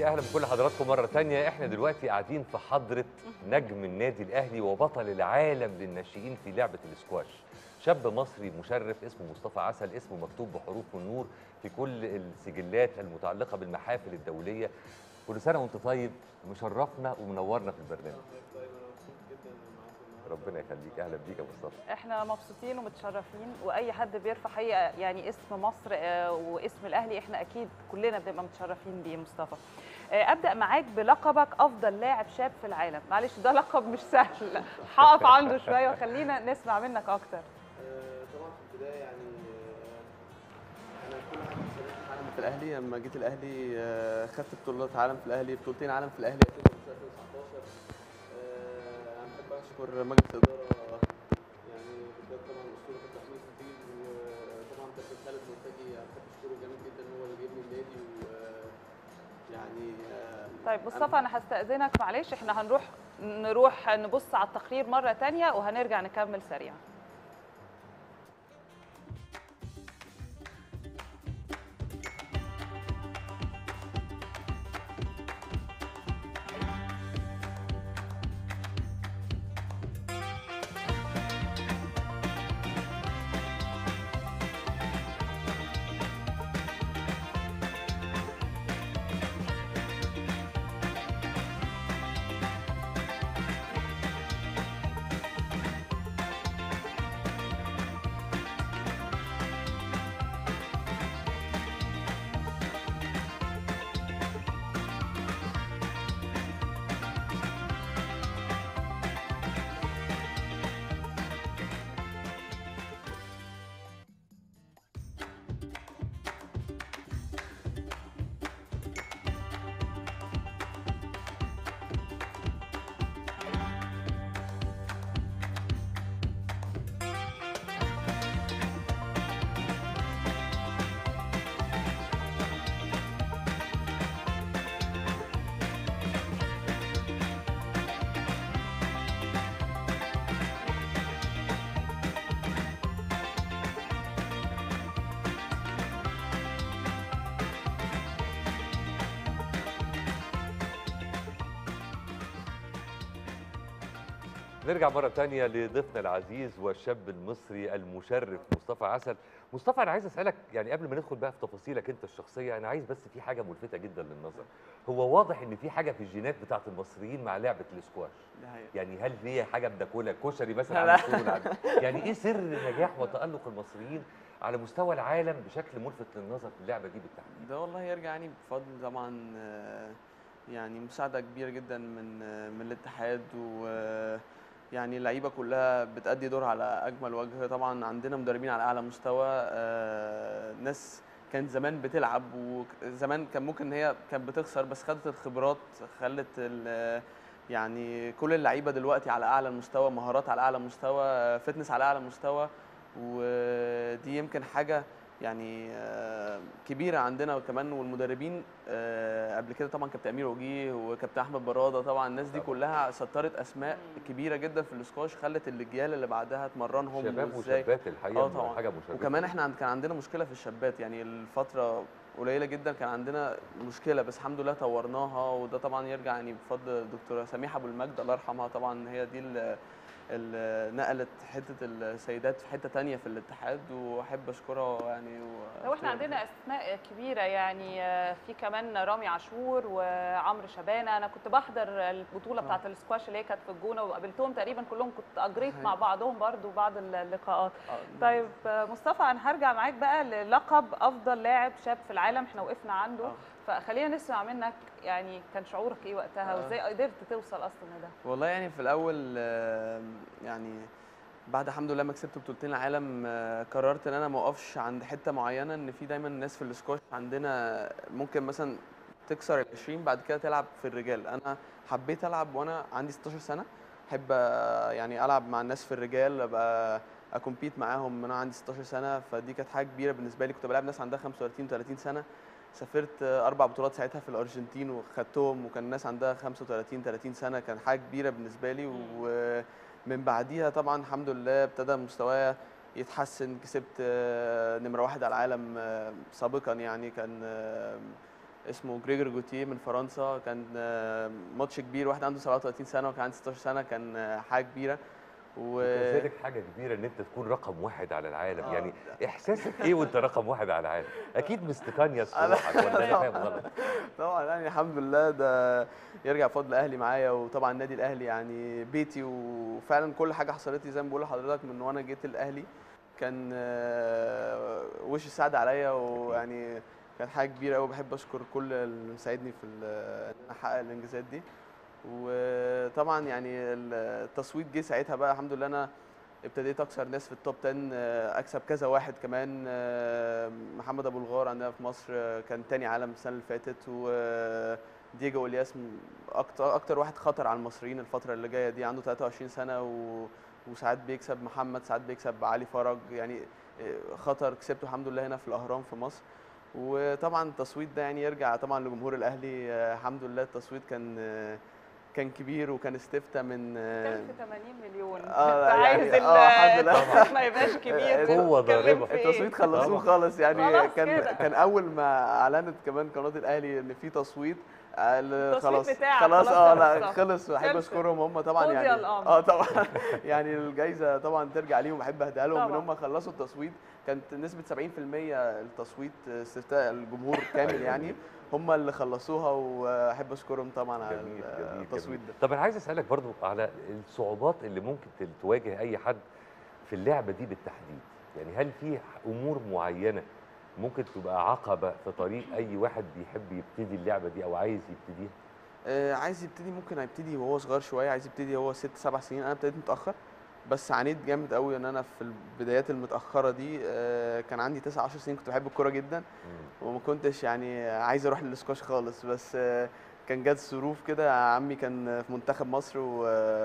يا اهلا بكل حضراتكم مره تانية احنا دلوقتي قاعدين في حضره نجم النادي الاهلي وبطل العالم للناشئين في لعبه الاسكواش شاب مصري مشرف اسمه مصطفى عسل اسمه مكتوب بحروف النور في كل السجلات المتعلقه بالمحافل الدوليه كل سنه وانت طيب مشرفنا ومنورنا في البرنامج ربنا يخليك اهلا بيك يا مصطفى احنا مبسوطين ومتشرفين واي حد بيرفع حقيقه يعني اسم مصر آه، واسم الاهلي احنا اكيد كلنا بنبقى متشرفين بيه مصطفى آه، ابدا معاك بلقبك افضل لاعب شاب في العالم معلش ده لقب مش سهل هقف عنده شويه وخلينا نسمع منك اكتر آه، طبعا في البدايه يعني آه، انا كل حاجه اشتغلت في عالم في الاهلي لما جيت الاهلي آه، خدت بطولات عالم في الاهلي بطولتين عالم في الاهلي 2015 2019 آه، انا بحب اشكر مجلس الاداره يعني بالذات طبعا الاسطوره كابتن احمد الخطيب وطبعا كابتن خالد مرتجي انا بحب اشكره جامد جدا هو اللي جابني النادي و يعني آه، طيب مصطفى انا هستاذنك معلش احنا هنروح نروح نبص على التقرير مره تانية وهنرجع نكمل سريعا نرجع مرة تانية لضيفنا العزيز والشاب المصري المشرف مصطفى عسل مصطفى أنا عايز أسألك يعني قبل ما ندخل بقى في تفاصيلك أنت الشخصية أنا عايز بس في حاجة ملفتة جدا للنظر هو واضح إن في حاجة في الجينات بتاعت المصريين مع لعبة الاسكواش دي حقيقة. يعني هل هي حاجة بناكلها كشري مثلا لا. على الفول على- يعني إيه سر نجاح وتألق المصريين على مستوى العالم بشكل ملفت للنظر في اللعبة دي بالتحديد ده والله يرجع يعني بفضل طبعا آه، يعني مساعدة كبيرة جدا من آه، من الاتحاد و يعني اللعيبة كلها بتأدي دورها على أجمل وجه طبعا عندنا مدربين على أعلى مستوى آه، ناس كانت زمان بتلعب وزمان كان ممكن إن هي كانت بتخسر بس خدت الخبرات خلت ال- يعني كل اللعيبة دلوقتي على أعلى مستوى مهارات على أعلى مستوى فتنس على أعلى مستوى ودي يمكن حاجة يعني آه، كبيره عندنا وكمان والمدربين آه، قبل كده طبعا كابتن امير وجيه وكابتن احمد براده طبعا الناس دي كلها سطرت اسماء كبيره جدا في الاسكواش خلت الاجيال اللي بعدها تمرنهم شباب وازاي وشابات الحقيقة آه طبعاً. حاجة مشرفة وكمان احنا عند كان عندنا مشكله في الشابات يعني الفتره قليله جدا كان عندنا مشكله بس الحمد لله طورناها وده طبعا يرجع يعني بفضل الدكتوره سميحه ابو المجد الله يرحمها طبعا هي دي اللي اللي نقلت حته السيدات في حته تانية في الاتحاد واحب اشكرها يعني و- لو احنا عندنا اسماء كبيره يعني آه، في كمان رامي عاشور وعمرو شبانه انا كنت بحضر البطوله آه. بتاعه السكواش اللي هي كانت في الجونه وقابلتهم تقريبا كلهم كنت اجريت صحيح. مع بعضهم برضو بعض اللقاءات آه، طيب آه، مصطفى انا هرجع معاك بقى للقب افضل لاعب شاب في العالم احنا وقفنا عنده آه. فخلينا نسمع منك يعني كان شعورك ايه وقتها آه. وازاي قدرت توصل اصلا لده والله يعني في الاول آه، يعني بعد الحمد لله ما كسبت بطولتين العالم آه، قررت ان انا ما اقفش عند حته معينه ان في دايما ناس في الاسكواش عندنا ممكن مثلا تكسر ال 20 بعد كده تلعب في الرجال انا حبيت العب وانا عندي 16 سنه احب آه، يعني العب مع الناس في الرجال ابقى اكومبيت معاهم من انا عندي 16 سنه فدي كانت حاجه كبيره بالنسبه لي كنت بلعب ناس عندها 35 30 سنه سافرت آه، اربع بطولات ساعتها في الارجنتين وخدتهم وكان الناس عندها 35 30 سنه كان حاجه كبيره بالنسبه لي ومن بعديها طبعا الحمد لله ابتدى مستوايا يتحسن كسبت آه، نمره واحد على العالم آه، سابقا يعني كان آه، اسمه جريجور جوتيه من فرنسا كان آه، ماتش كبير واحد عنده 37 سنه وكان عنده 16 سنه كان آه، حاجه كبيره و كذلك حاجه كبيره ان انت تكون رقم واحد على العالم آه. يعني احساسك ايه وانت رقم واحد على العالم اكيد مستكانيوس في أنا- روحك ولا انا فاهم غلط طبعا يعني الحمد لله ده يرجع فضل اهلي معايا وطبعا النادي الاهلي يعني بيتي وفعلا كل حاجه حصلت لي زي ما بقول لحضرتك من وانا جيت الاهلي كان آه، وش السعد عليا ويعني كانت حاجه كبيره قوي بحب اشكر كل اللي مساعدني في ال- ان انا احقق الانجازات دي وطبعا يعني التصويت جه ساعتها بقى الحمد لله انا ابتديت اكسر ناس في التوب 10 آه، اكسب كذا واحد كمان آه، محمد ابو الغار عندنا في مصر آه، كان تاني عالم السنه اللي فاتت ودييجو الياس م- اكتر اكتر واحد خطر على المصريين الفتره اللي جايه دي عنده 23 سنه و وساعات بيكسب محمد ساعات بيكسب علي فرج يعني آه، خطر كسبته الحمد لله هنا في الاهرام في مصر وطبعا التصويت ده يعني يرجع طبعا لجمهور الاهلي آه، الحمد لله التصويت كان آه، كان كبير وكان استفتاء من آه، كان في 80 مليون آه، انت يعني- عايز آه، الحمد لله. التصويت ما يبقاش كبير قوة تتكلم ضاربة. في إيه؟ التصويت خلصوه طبعا. خالص يعني خلاص كان كده. كان اول ما اعلنت كمان قناه الاهلي ان في تصويت قال التصويت خلاص بتاعك خلاص خلاص اه خلص، لا صح. خلص واحب خلص. اشكرهم هم طبعا قضي يعني الأمر. اه طبعا يعني الجائزه طبعا ترجع ليهم بحب اهديها لهم ان طبعا. هم خلصوا التصويت كانت نسبه 70% التصويت استفتاء الجمهور كامل يعني هم اللي خلصوها واحب اشكرهم طبعا على جميل جميل التصويت جميل. ده طب انا عايز اسالك برضو على الصعوبات اللي ممكن تل- تواجه اي حد في اللعبه دي بالتحديد يعني هل في امور معينه ممكن تبقى عقبه في طريق اي واحد بيحب يبتدي اللعبه دي او عايز يبتديها آه، عايز يبتدي ممكن هيبتدي وهو صغير شويه عايز يبتدي وهو ست سبع سنين انا ابتديت متاخر بس عانيت جامد قوي ان انا في البدايات المتاخره دي آه، كان عندي 9 10 سنين كنت بحب الكوره جدا مم. وما كنتش يعني عايز اروح للسكواش خالص بس آه، كان جات ظروف كده عمي كان في منتخب مصر و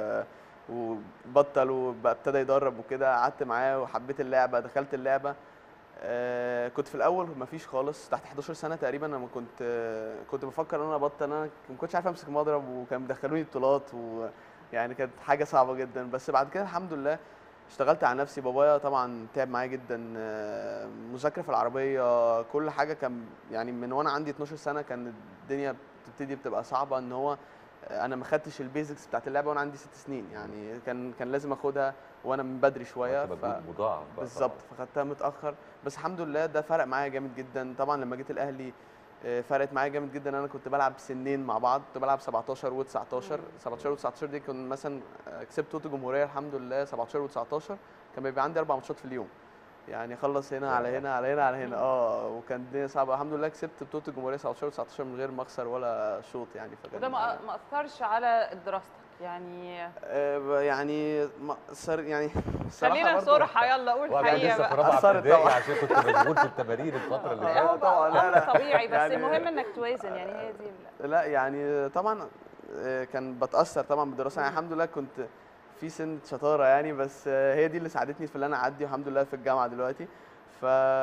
وبطل وبقى ابتدى يدرب وكده قعدت معاه وحبيت اللعبه دخلت اللعبه آه، كنت في الاول مفيش خالص تحت 11 سنه تقريبا لما كنت آه، كنت بفكر ان انا ابطل انا ما كنتش عارف امسك مضرب وكان بيدخلوني بطولات ويعني كانت حاجه صعبه جدا بس بعد كده الحمد لله اشتغلت على نفسي بابايا طبعا تعب معايا جدا آه، مذاكره في العربيه كل حاجه كان يعني من وانا عندي 12 سنه كان الدنيا بتبتدي بتبقى صعبه ان هو آه، انا ما خدتش البيزكس بتاعت اللعبه وانا عندي ست سنين يعني كان كان لازم اخدها وانا من بدري شويه وقت ف... مجهود مضاعف بقى بالظبط طبعاً. فخدتها متاخر بس الحمد لله ده فرق معايا جامد جدا طبعا لما جيت الاهلي آه، فرقت معايا جامد جدا انا كنت بلعب سنين مع بعض كنت بلعب 17 و19 مم. 17 و19 دي كنت مثلا آه، كسبت توت الجمهوريه الحمد لله 17 و19 كان بيبقى عندي اربع ماتشات في اليوم يعني اخلص هنا على هنا على هنا على هنا اه وكان الدنيا صعبه الحمد لله كسبت بطوله الجمهوريه 17 و19 من غير ما اخسر ولا شوط يعني فكان وده ما ما اثرش على دراستك يعني آه، يعني ما صار يعني الصراحة خلينا برضو- صراحه يلا قول وأنا الحقيقه لسه في بقى رابعه أثرت ابتدائي طبعاً. عشان كنت مشغول في التمارين الفتره اللي آه، فاتت طبعاً، لا، أمر لا. طبيعي بس يعني- المهم انك توازن يعني هي دي ال- لا يعني طبعا آه، كان بتاثر طبعا بالدراسه يعني مم. الحمد لله كنت في سن شطاره يعني بس آه، هي دي اللي ساعدتني في اللي انا اعدي والحمد لله في الجامعه دلوقتي ف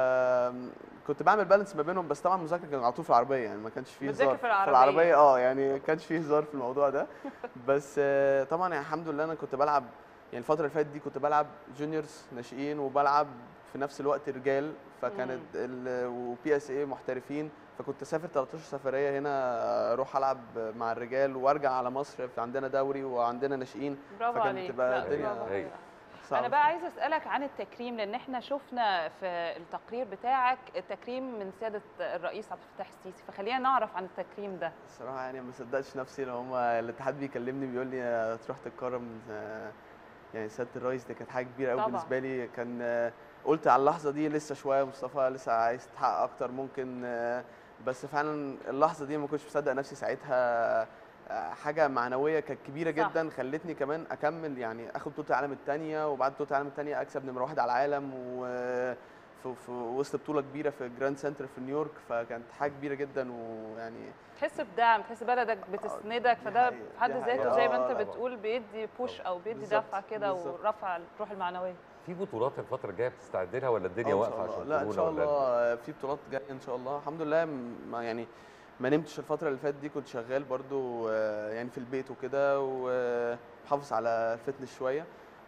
كنت بعمل بالانس ما بينهم بس طبعا المذاكره كان على طول في العربيه يعني ما كانش فيه بتذاكر هزار في العربية. العربيه اه يعني ما كانش فيه هزار في الموضوع ده بس آه، طبعا يعني الحمد لله انا كنت بلعب يعني الفتره اللي فاتت دي كنت بلعب جونيورز ناشئين وبلعب في نفس الوقت رجال فكانت وبي اس اي محترفين فكنت اسافر 13 سفريه هنا اروح العب مع الرجال وارجع على مصر في عندنا دوري وعندنا ناشئين برافو فكانت عليك بتبقى لا، الدنيا برافو هايل. عليك. صعبة انا بقى عايزه اسالك عن التكريم لان احنا شفنا في التقرير بتاعك التكريم من سياده الرئيس عبد الفتاح السيسي فخلينا نعرف عن التكريم ده الصراحه يعني ما صدقتش نفسي لو هم الاتحاد بيكلمني بيقول لي تروح تتكرم آه، يعني سياده الرئيس دي كانت حاجه كبيره قوي طبعاً. بالنسبه لي كان آه، قلت على اللحظه دي لسه شويه مصطفى لسه عايز تحقق اكتر ممكن آه، بس فعلا اللحظه دي ما كنتش مصدق نفسي ساعتها آه، حاجه معنويه كانت كبيره صح. جدا خلتني كمان اكمل يعني اخد بطوله العالم الثانيه وبعد بطوله العالم الثانيه اكسب نمره واحد على العالم و في, في وسط بطوله كبيره في جراند سنتر في نيويورك فكانت حاجه كبيره جدا ويعني تحس بدعم تحس بلدك بتسندك دي فده حقيقة، في حد دي ذاته حقيقة. زي ما آه، انت لا، بتقول بيدي بوش او بيدي بالظبط، دفعه كده بالظبط. ورفع الروح المعنويه في بطولات الفتره الجايه بتستعد لها ولا الدنيا آه، إن واقفه شاء الله. عشان لا ان كورونا شاء ولا الله في بطولات جايه ان شاء الله الحمد لله م- ما يعني ما نمتش الفتره اللي فاتت دي كنت شغال برضو آه، يعني في البيت وكده وحافظ على الفتنس شويه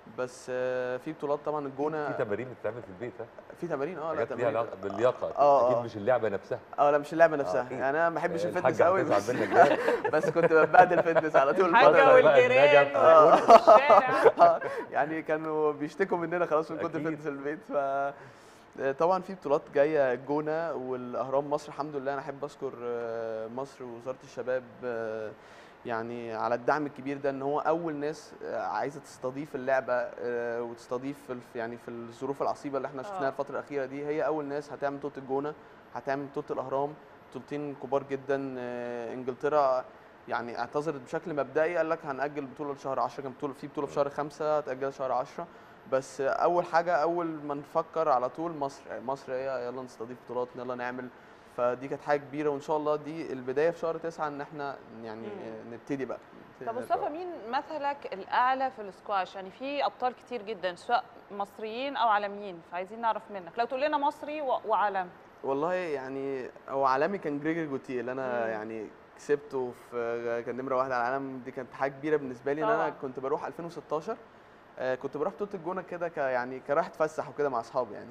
بس آه، في بطولات طبعا الجونه في تمارين بتتعمل في البيت ها في تمارين اه لا حاجات ليها تمارين علاقه باللياقه آه، اكيد آه. مش اللعبه نفسها اه لا مش اللعبه نفسها أكيد. يعني انا ما بحبش الفتنس الحاجة قوي هتزعل بس, منك جامد. بس كنت ببهدل الفتنس على طول الحاجه الفترة. بقى والجيران النجف. والشارع آه، يعني كانوا بيشتكوا مننا خلاص من كتر أكيد. الفتنس في البيت ف آه، طبعا في بطولات جايه الجونه والاهرام مصر الحمد لله انا احب اشكر آه، مصر ووزاره الشباب آه، يعني على الدعم الكبير ده ان هو اول ناس آه، عايزه تستضيف اللعبه آه، وتستضيف في الف- يعني في الظروف العصيبه اللي احنا آه. شفناها الفتره الاخيره دي هي اول ناس هتعمل بطوله الجونه هتعمل بطوله الاهرام بطولتين كبار جدا آه، انجلترا يعني اعتذرت بشكل مبدئي قال لك هنأجل البطوله لشهر 10 كان بطوله في بطوله في شهر 5 هتأجل شهر 10 بس اول حاجه اول ما نفكر على طول مصر يعني مصر هي يلا نستضيف بطولات يلا نعمل فدي كانت حاجه كبيره وان شاء الله دي البدايه في شهر 9 ان احنا يعني مم. نبتدي بقى طب مصطفى مين مثلك الاعلى في السكواش يعني في ابطال كتير جدا سواء مصريين او عالميين فعايزين نعرف منك لو تقول لنا مصري و- وعالمي والله يعني هو عالمي كان جريجر جوتيه اللي انا مم. يعني كسبته في كان نمره واحد على العالم دي كانت حاجه كبيره بالنسبه لي ان انا طبعاً. كنت بروح 2016 آه، كنت بروح بطوله الجونه كده ك يعني كرايح اتفسح وكده مع اصحابي يعني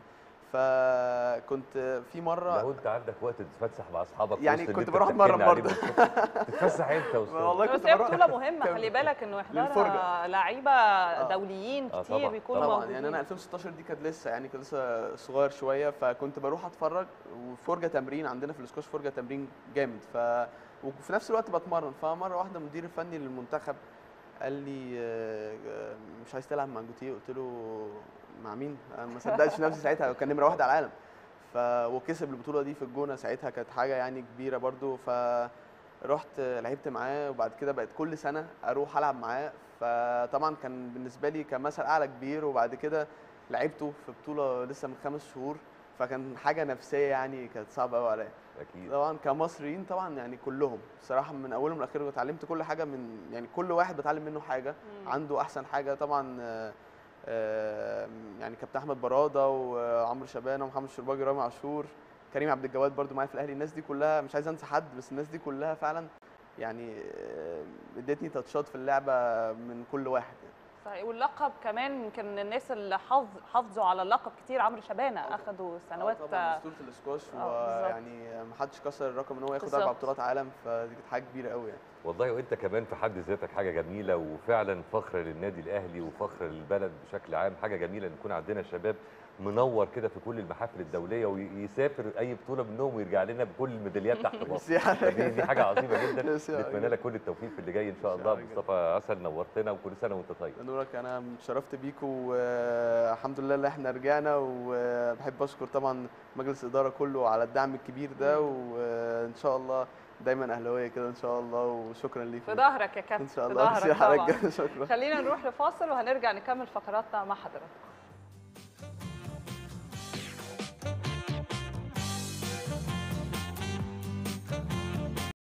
فكنت في مره لو انت عندك وقت تتفسح مع اصحابك يعني وسط اللي كنت انت بروح بتحكي أتمرن لنا عليه برضه. بالظبط. تتفسح امتى وسط والله بس كنت هي بروح بطوله مهمه كان- خلي بالك انه يحضرها للفرجة. لعيبه دوليين آه، كتير طبعاً، بيكونوا طبعا موجودين يعني انا 2016 دي كانت لسه يعني كنت لسه صغير شويه فكنت بروح اتفرج وفرجه تمرين عندنا في الاسكواش فرجه تمرين جامد ف وفي نفس الوقت بتمرن فمره واحده المدير الفني للمنتخب قال لي آه، آه، مش عايز تلعب مع جوتيه قلت له مع مين؟ انا ما صدقتش نفسي ساعتها كان نمره واحد على العالم ف وكسب البطوله دي في الجونه ساعتها كانت حاجه يعني كبيره برضو ف رحت لعبت معاه وبعد كده بقت كل سنه اروح العب معاه فطبعا كان بالنسبه لي كمثل اعلى كبير وبعد كده لعبته في بطوله لسه من خمس شهور فكان حاجه نفسيه يعني كانت صعبه قوي عليا اكيد طبعا كمصريين طبعا يعني كلهم بصراحه من اولهم لاخرهم اتعلمت كل حاجه من يعني كل واحد بتعلم منه حاجه مم. عنده احسن حاجه طبعا آه، آه، يعني كابتن احمد براده وعمرو شبانه ومحمد شرباجي رامي عاشور كريم عبد الجواد برضو معايا في الاهلي الناس دي كلها مش عايز انسى حد بس الناس دي كلها فعلا يعني آه، ادتني تاتشات في اللعبه من كل واحد يعني. صحيح واللقب كمان يمكن الناس اللي حافظ حافظوا على اللقب كتير عمرو شبانه آه، اخدوا سنوات آه طبعا اسطوره الاسكواش آه، بالظبط. ويعني ما حدش كسر الرقم ان هو ياخد بالظبط. اربع بطولات عالم فدي كانت حاجه كبيره قوي يعني والله وانت كمان في حد ذاتك حاجه جميله وفعلا فخر للنادي الاهلي وفخر للبلد بشكل عام حاجه جميله ان يكون عندنا شباب منور كده في كل المحافل الدوليه ويسافر اي بطوله منهم ويرجع لنا بكل الميداليات تحت مصر ميرسي على فدي دي حاجه عظيمه جدا ميرسي على نتمنى كده. لك كل التوفيق في اللي جاي ان شاء إن شاء الله الله. مصطفى عسل نورتنا وكل سنه وانت طيب نورك انا اتشرفت بيكم والحمد لله اللي احنا رجعنا وبحب اشكر طبعا مجلس الاداره كله على الدعم الكبير ده وان شاء الله دايما اهلاويه كده ان شاء الله وشكرا ليكم في ظهرك يا كابتن ان شاء في الله ظهرك ميرسي طبعا حضرتك. شكرا خلينا نروح لفاصل وهنرجع نكمل فقراتنا مع حضراتكم